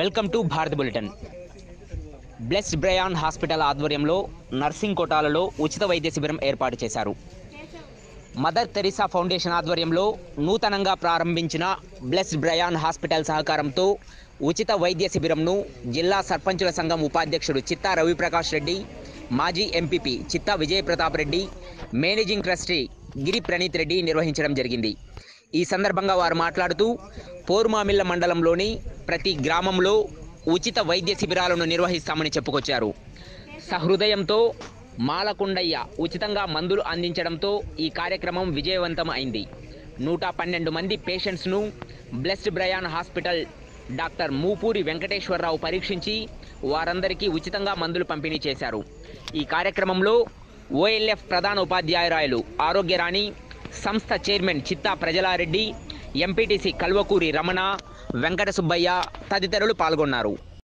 welcome to Bharat bulletin blessed Bryan hospital ఆధ్వర్యంలో nursing కోటాలలో ఉచిత వైద్య శిబిరం ఏర్పాటు చేశారు మదర్ తెరిసా ఫౌండేషన్ ఆధ్వర్యంలో నూతనంగా ప్రారంభించిన బ్లెస్డ్ బ్రయాన్ హాస్పిటల్ సహకారంతో ఉచిత వైద్య శిబిరంను జిల్లా సర్పంచుల సంఘం ఉపాధ్యక్షుడు చిత్తా రవిప్రకాష్ రెడ్డి మాజీ MPP Chitta Vijayapratap Reddy managing trustee Giri Praneeth Reddy నిర్వహించడం జరిగింది ఈ సందర్భంగా వారు మాట్లాడుతూ పోరుమామిళ్ళ మండలంలోని ప్రతి గ్రామంలో ఉచిత వైద్య శిబిరాలను నిర్వహిస్తామని చెప్పుకొచ్చారు సహృదయంతో మాలకొండయ్య ఉచితంగా మందులు అందించడంతో ఈ కార్యక్రమం విజయవంతం అయింది నూట పన్నెండు మంది పేషెంట్స్ను blessed Bryan hospital doctor Moopuri Venkateswararao పరీక్షించి వారందరికీ ఉచితంగా మందులు పంపిణీ చేశారు ఈ కార్యక్రమంలో ఓఎల్ఎఫ్ ప్రధాన ఉపాధ్యాయురాయలు ఆరోగ్యరాణి సంస్థ చైర్మన్ చిత్తా ప్రజలారెడ్డి ఎంపీటీసీ కల్వకూరి రమణ వెంకట సుబ్బయ్య తదితరులు పాల్గొన్నారు